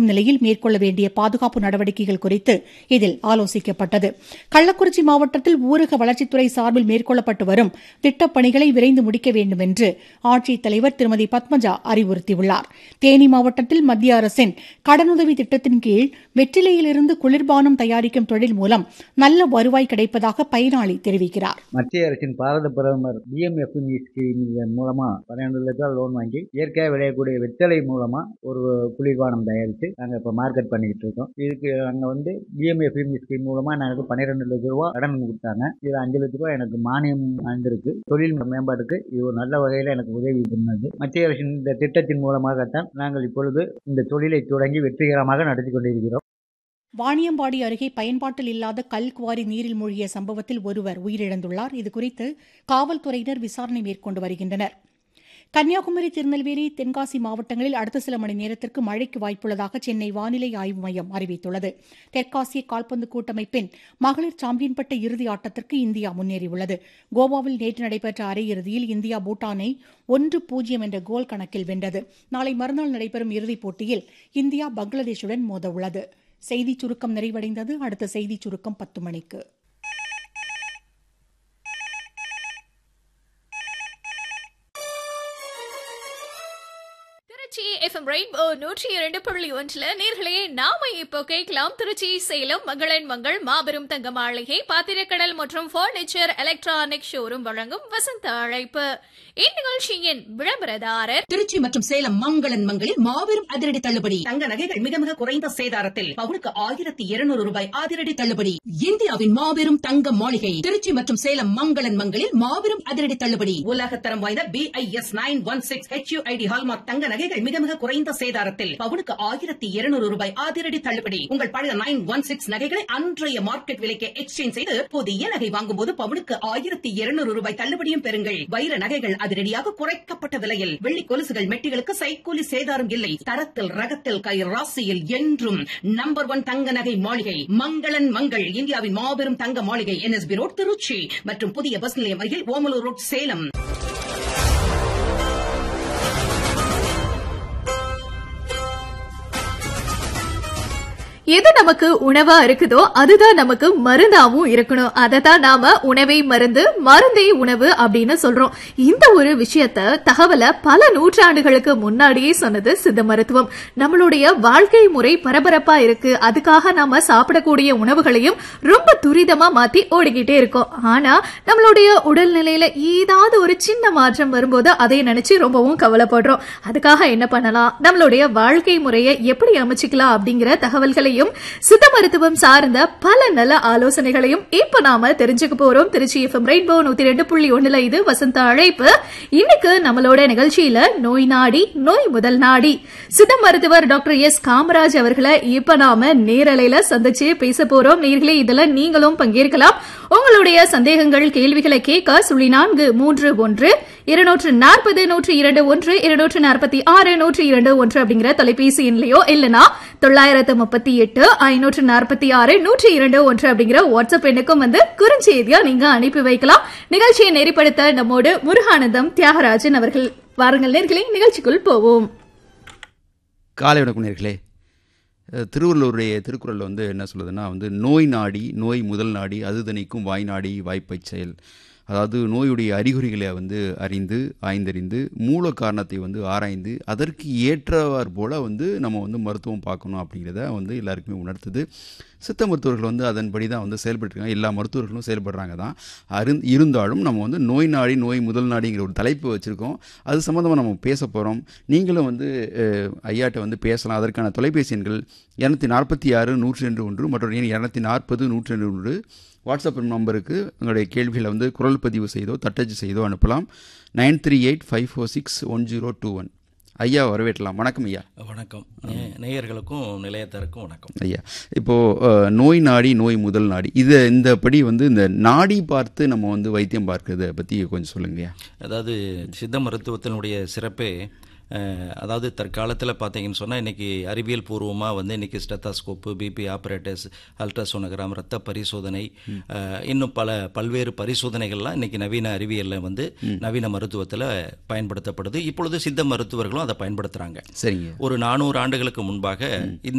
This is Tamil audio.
இருக்கும் நிலையில் மேற்கொள்ள வேண்டிய பாதுகாப்பு நடவடிக்கைகள் குறித்து இதில் ஆலோசிக்கப்பட்டது கள்ளக்குறிச்சி மாவட்டத்தில் ஊரக வளர்ச்சித்துறை சார்பில் மேற்கொள்ளப்பட்டு வரும் திட்டப் பணிகளை விரைந்து முடிக்க வேண்டும் என்று ஆட்சித்தலைவர் திருமதி பத்மஜா அறிவுறுத்தியுள்ளார் தேனி மாவட்டத்தில் மத்திய அரசின் கடனுதவி திட்டத்தின் கீழ் வெற்றிலையிலிருந்து குளிர்பானம் தயாரிக்கும் தொழில் மூலம் நல்ல வருவாய் கிடைப்பதாக பயனாளி தெரிவிக்கிறார் மத்திய அரசின் பாரத பிரதமர் பிஎம்எஃப்எம்இ ஸ்கீம் மூலமா பன்னெண்டு லட்சம் ரூபாய் லோன் வாங்கி இயற்கையாக விளையக்கூடிய வெத்தலை மூலமா ஒரு குளிர்பானம் தயாரித்து நாங்கள் இப்போ மார்க்கெட் பண்ணிக்கிட்டு இருக்கோம் இதுக்கு நாங்கள் வந்து பிஎம்எஃப்எம்இ ஸ்கீம் மூலமா எனக்கு பன்னிரெண்டு லட்ச ரூபா கடன் கொடுத்தாங்க இதில் அஞ்சு லட்ச ரூபா எனக்கு மானியம் வந்திருக்கு தொழில் மேம்பாட்டுக்கு இது ஒரு நல்ல வகையில் எனக்கு உதவி பண்ணது மத்திய அரசின் இந்த திட்டத்தின் மூலமாகத்தான் நாங்கள் இப்பொழுது இந்த தொழிலை தொடங்கி வெற்றிகரமாக நடத்தி கொண்டிருக்கிறோம் வாணியம்பாடி அருகே பயன்பாட்டில் இல்லாத கல் குவாரி நீரில் மூழ்கிய சம்பவத்தில் ஒருவர் உயிரிழந்துள்ளார் இதுகுறித்து காவல்துறையினர் விசாரணை மேற்கொண்டு வருகின்றனர் கன்னியாகுமரி திருநெல்வேலி தென்காசி மாவட்டங்களில் அடுத்த சில மணி நேரத்திற்கு மழைக்கு வாய்ப்புள்ளதாக சென்னை வானிலை ஆய்வு மையம் அறிவித்துள்ளது தெற்காசிய கால்பந்து கூட்டமைப்பின் மகளிர் சாம்பியன் பட்ட இறுதி ஆட்டத்திற்கு இந்தியா முன்னேறியுள்ளது கோவாவில் நேற்று நடைபெற்ற அரையிறுதியில் இந்தியா பூட்டானை ஒன்று பூஜ்ஜியம் என்ற கோல் கணக்கில் வென்றது நாளை மறுநாள் நடைபெறும் இறுதிப் போட்டியில் இந்தியா பங்களாதேஷுடன் மோதவுள்ளது செய்திச் சுருக்கம் நிறைவடைந்தது அடுத்த செய்திச் சுருக்கம் பத்து மணிக்கு திருச்சி எஃப்எம் ரெயின்போ நூற்றி இரண்டு புள்ளி ஒன்றுல நேர்களே நாம இப்போ கேட்கலாம் திருச்சி சேலம் மங்களன் மங்கள் மாபெரும் தங்க மாளிகை பாத்திரக்கடல் மற்றும் பர்னிச்சர் எலக்ட்ரானிக் ஷோரூம் வழங்கும் வசந்த அழைப்பு இந்நிகழ்ச்சியின் விளம்பரதாரர் திருச்சி மற்றும் சேலம் மங்களன் மங்களில் மாபெரும் அதிரடி தள்ளுபடி தங்க நகைகள் மிக மிக குறைந்த சேதாரத்தில் பவுனுக்கு ஆயிரத்தி இருநூறு ரூபாய் அதிரடி தள்ளுபடி இந்தியாவின் மாபெரும் தங்க மாளிகை திருச்சி மற்றும் சேலம் மங்களன் மங்களில் மாபெரும் அதிரடி தள்ளுபடி உலகத்தரம் வாய்ந்த B I S nine one six HUID hallmark தங்க நகைகள் மிக மிக குறைந்த சேதாரத்தில் பவுனுக்கு ஆயிரத்தி இருநூறு ரூபாய் அதிரடி தள்ளுபடி உங்கள் பழைய நைன் ஒன் சிக்ஸ் நகைகளை அன்றைய மார்க்கெட் விலைக்கு எக்ஸ்சேஞ்ச் செய்து புதிய நகை வாங்கும் போது பவுனுக்கு ஆயிரத்தி இருநூறு ரூபாய் தள்ளுபடியும் பெறுங்கள் வைர நகைகள் அதிரடியாக குறைக்கப்பட்ட விலையில் வெள்ளி கொலுசுகள் மெட்டிகளுக்கு சைக்கூலி சேதாரம் இல்லை தரத்தில் ரகத்தில் கை ராசியில் என்றும் நம்பர் ஒன் தங்க நகை மாளிகை மங்களன் மங்கள் இந்தியாவின் மாபெரும் தங்க மாளிகை என்எஸ்பி ரோட் திருச்சி மற்றும் புதிய பஸ் நிலையம் அருகில் ஓமலூர் ரோட் சேலம் எது நமக்கு உணவா இருக்குதோ அதுதான் நமக்கு மருந்தாவும் இருக்கணும் அதை தான் நாம உணவை மருந்து மருந்தே உணவு அப்படின்னு சொல்றோம் இந்த ஒரு விஷயத்த தகவலை பல நூற்றாண்டுகளுக்கு முன்னாடியே சொன்னது சித்த மருத்துவம் நம்மளுடைய வாழ்க்கை முறை பரபரப்பா இருக்கு அதுக்காக நாம சாப்பிடக்கூடிய உணவுகளையும் ரொம்ப துரிதமா மாத்தி ஓடிக்கிட்டே இருக்கோம் ஆனா நம்மளுடைய உடல்நிலையில ஏதாவது ஒரு சின்ன மாற்றம் வரும்போது அதை நினைச்சு ரொம்பவும் கவலைப்படுறோம் அதுக்காக என்ன பண்ணலாம் நம்மளுடைய வாழ்க்கை முறையை எப்படி அமைச்சுக்கலாம் அப்படிங்கிற தகவல்களையும் சித்த மருத்துவம் சார்ந்த பல நல்ல ஆலோசனைகளையும் இப்ப நாம தெரிஞ்சுக்க போறோம் திருச்சி எஃப்எம் ரெயின்போ நூத்தி ரெண்டு புள்ளி ஒண்ணுல இது வசந்த அழைப்பு இன்னைக்கு நம்மளோட நிகழ்ச்சியில நோய் நாடி நோய் முதல் நாடி சித்த மருத்துவர் டாக்டர் எஸ் காமராஜ் அவர்களை இப்ப நாம நேரலையில சந்திச்சு பேச போறோம் நேர்களே இதுல நீங்களும் பங்கேற்கலாம் உங்களுடைய சந்தேகங்கள் கேள்விகளை கேட்க சுழி நான்கு மூன்று ஒன்று இருநூற்று நாற்பது நூற்று இரண்டு ஒன்று இருநூற்று நாற்பத்தி ஆறு நூற்று இரண்டு ஒன்று அப்படிங்கிற தொலைபேசி எண்லையோ இல்லனா தொள்ளாயிரத்து முப்பத்தி எட்டு ஐநூற்று நாற்பத்தி ஆறு நூற்று இரண்டு ஒன்று அப்படிங்கிற வாட்ஸ்அப் எண்ணுக்கும் வந்து குறுஞ்செய்தியா நீங்க அனுப்பி வைக்கலாம் நிகழ்ச்சியை நெறிப்படுத்த நம்மோடு முருகானந்தம் தியாகராஜன் அவர்கள் வாருங்கள் நேர்களே நிகழ்ச்சிக்குள் போவோம் காலை வணக்கம் நேர்களே அஹ் திருவள்ளுவருடைய திருக்குறளில் வந்து என்ன சொல்லுதுன்னா வந்து நோய் நாடி நோய் முதல் நாடி அது தணிக்கும் வாய் நாடி வாய்ப்பைச் செயல் அதாவது நோயுடைய அறிகுறிகளை வந்து அறிந்து ஆய்ந்தறிந்து மூல காரணத்தை வந்து ஆராய்ந்து அதற்கு ஏற்றவாறு போல் வந்து நம்ம வந்து மருத்துவம் பார்க்கணும் அப்படிங்கிறத வந்து எல்லாருக்குமே உணர்த்துது சித்த மருத்துவர்கள் வந்து அதன்படி தான் வந்து செயல்பட்டுருக்காங்க எல்லா மருத்துவர்களும் செயல்படுறாங்க தான் அரு இருந்தாலும் நம்ம வந்து நோய் நாடி நோய் முதல் நாடிங்கிற ஒரு தலைப்பு வச்சுருக்கோம் அது சம்மந்தமாக நம்ம பேச போகிறோம் நீங்களும் வந்து அஹ், ஐயாட்ட வந்து பேசலாம் அதற்கான தொலைபேசி எண்கள் இரநூத்தி நாற்பத்தி ஆறு நூற்றி ரெண்டு ஒன்று மற்றும் எண் இரநூத்தி நாற்பது நூற்றி ரெண்டு ஒன்று வாட்ஸ்அப் நம்பருக்கு உங்களுடைய கேள்விகளை வந்து குரல் பதிவு செய்தோ தட்டச்சு செய்தோ அனுப்பலாம் nine three eight five four six one zero two one ஐயா வரவேற்றலாம் வணக்கம் ஐயா வணக்கம் நே- நேயர்களுக்கும் நிலையத்தாருக்கும் வணக்கம் ஐயா இப்போது நோய் நாடி நோய் முதல் நாடி இதை இந்த படி வந்து இந்த நாடி பார்த்து நம்ம வந்து வைத்தியம் பார்க்கறத பற்றி கொஞ்சம் சொல்லுங்கய்யா அதாவது சித்த மருத்துவத்தினுடைய சிறப்பே அஹ், அதாவது தற்காலத்தில் பார்த்தீங்கன்னு சொன்னால் இன்றைக்கி அறிவியல் பூர்வமாக வந்து இன்றைக்கி ஸ்டெத்தாஸ்கோப்பு பிபி ஆப்ரேட்டர்ஸ் அல்ட்ராசோனோகிராம் ரத்த பரிசோதனை அஹ், இன்னும் பல பல்வேறு பரிசோதனைகள்லாம் இன்றைக்கி நவீன அறிவியலில் வந்து நவீன மருத்துவத்தில் பயன்படுத்தப்படுது இப்பொழுது சித்த மருத்துவர்களும் அதை பயன்படுத்துகிறாங்க சரிங்க ஒரு நானூறு ஆண்டுகளுக்கு முன்பாக இந்த